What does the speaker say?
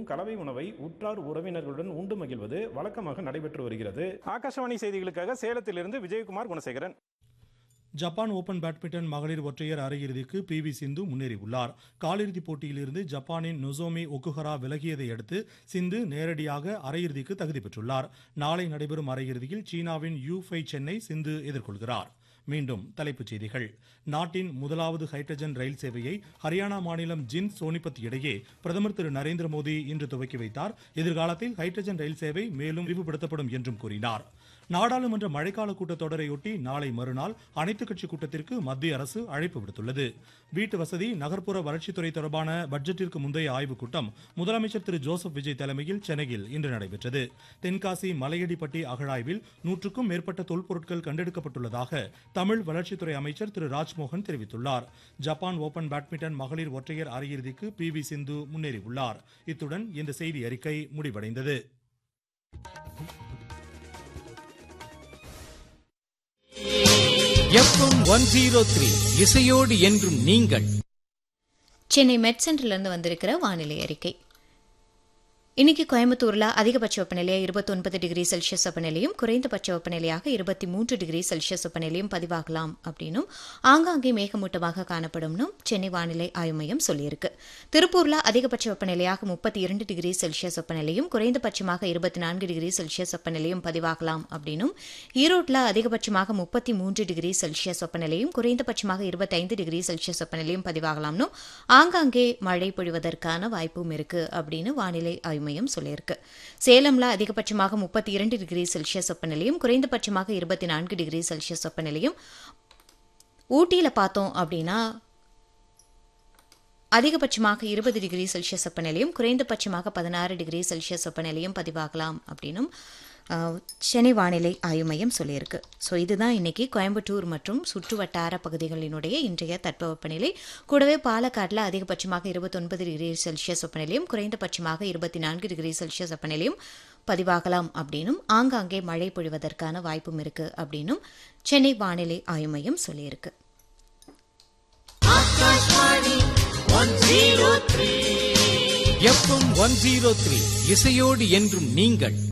இருக்கும் கலவை உணவை உற்றார் உறவினர்களுடன் உண்டு மகிழ்வது வழக்கமாக நடைபெற்று வருகிறது ஆகாஷவாணி செய்திகளுக்காக சேலத்திலிருந்து Vijayakumar Gunasekaran Japan open badminton மகளிர் ஒற்றையர் அரையிறுதிக்கு பி வி சிந்து முன்னேறியுள்ளார் காலிறுதிப் போட்டியிலிருந்து ஜப்பானின் நொசோமி ஒக்குஹரா விலகியதை அடுத்து சிந்து நேரடியாக அரையிறுதிக்கு தகுதி பெற்றுள்ளார் நாளை நடைபெறும் அரையிறுதியில் சீனாவின் யூ ஃபை சென்னை சிந்து எதிர்கொள்கிறார் மீண்டும் தலைப்புச் செய்திகள் நாட்டின் முதலாவது ஹைட்ரஜன் ரயில் சேவையை ஹரியானா மாநிலம் ஜின் சோனிபத் இடையே பிரதமர் திரு நரேந்திர மோடி இன்று துவக்கி வைத்தார் எதிர்காலத்தில் ஹைட்ரஜன் ரயில் சேவை மேலும் விரிவுபடுத்தப்படும் என்றும் கூறினார் நாடாளுமன்ற மழைக்கால கூட்டத்தொடரையொட்டி நாளை மறுநாள் அனைத்துக் கட்சி கூட்டத்திற்கு மத்திய அரசு அழைப்பு விடுத்துள்ளது வீட்டு வசதி நகர்ப்புற வளர்ச்சித்துறை தொடர்பான பட்ஜெட்டிற்கு முந்தைய ஆய்வுக் கூட்டம் முதலமைச்சர் திரு ஜோசப் விஜய் தலைமையில் சென்னையில் இன்று நடைபெற்றது தென்காசி மலையடிப்பட்டி அகழாய்வில் நூற்றுக்கும் மேற்பட்ட தொல்பொருட்கள் கண்டெடுக்கப்பட்டுள்ளதாக தமிழ் வளர்ச்சித்துறை அமைச்சர் திரு ராஜ்மோகன் தெரிவித்துள்ளார் ஜப்பான் ஓபன் பேட்மிண்டன் மகளிர் ஒற்றையர் அரையிறுதிக்கு பி வி சிந்து முன்னேறியுள்ளார் இத்துடன் இந்த செய்தி அறிக்கை முடிவடைந்தது எஃப்எம் ஒன் ஜீரோ த்ரீ இசையோடு என்றும் நீங்கள் சென்னை மெட் சென்டர்லேருந்து வந்திருக்கிற வானிலை அறிக்கை இன்னைக்கு கோயம்புத்தூர்ல அதிகபட்ச வெப்பநிலையா இருபத்தொன்பது டிகிரி செல்சியஸ் வெப்பநிலையும் குறைந்தபட்ச வெப்பநிலையாக இருபத்தி மூன்று டிகிரி செல்சியஸ் வெப்பநிலையும் பதிவாகலாம் அப்படின்னும் ஆங்காங்கே மேகமூட்டமாக காணப்படும்னு சென்னை வானிலை ஆய்வு மையம் சொல்லியிருக்கு திருப்பூர்ல அதிகபட்ச வெப்பநிலையாக முப்பத்தி இரண்டு டிகிரி செல்சியஸ் வெப்பநிலையும் குறைந்தபட்சமாக இருபத்தி நான்கு டிகிரி செல்சியஸ் வெப்பநிலையும் பதிவாகலாம் அப்படின்னும் ஈரோட்டில் அதிகபட்சமாக முப்பத்தி மூன்று டிகிரி செல்சியஸ் வெப்பநிலையும் குறைந்தபட்சமாக இருபத்தைந்து டிகிரி செல்சியஸ் வெப்பநிலையும் பதிவாகலாம்னு ஆங்காங்கே மழை பொழிவதற்கான வாய்ப்பும் இருக்கு அப்படின்னு வானிலை ஆய்வு மையம் சொல்லியிருக்கு சேலம்ல அதிகபட்சமாக முப்பத்தி இரண்டு டிகிரி செல்சியஸ் வெப்பநிலையும் குறைந்தபட்சமாக இருபத்தி நான்கு டிகிரி செல்சியஸ் வெப்பநிலையும் ஊட்டியில பார்த்தோம் அப்படின்னா அதிகபட்சமாக இருபது டிகிரி செல்சியஸ் வெப்பநிலையும் குறைந்தபட்சமாக பதினாறு டிகிரி செல்சியஸ் வெப்பநிலையும் பதிவாகலாம் அப்படின்னும் அஹ், சென்னை வானிலை ஆய்வு மையம் சொல்லியிருக்கு ஸோ இதுதான் இன்னைக்கு கோயம்புத்தூர் மற்றும் சுற்று வட்டார பகுதிகளினுடைய இன்றைய தட்பவெப்பநிலை கூடவே பாலக்காட்டில் அதிகபட்சமாக இருபத்தொன்பது டிகிரி செல்சியஸ் வெப்பநிலையும் குறைந்தபட்சமாக இருபத்தி நான்கு டிகிரி செல்சியஸ் வெப்பநிலையும் பதிவாகலாம் அப்படின்னும் ஆங்காங்கே மழை பொழிவதற்கான வாய்ப்பும் இருக்கு அப்படின்னும் சென்னை வானிலை ஆய்வு மையம் சொல்லியிருக்கு எஃப்எம் ஒன் ஜீரோ த்ரீ இசையோடு என்றும் நீங்கள்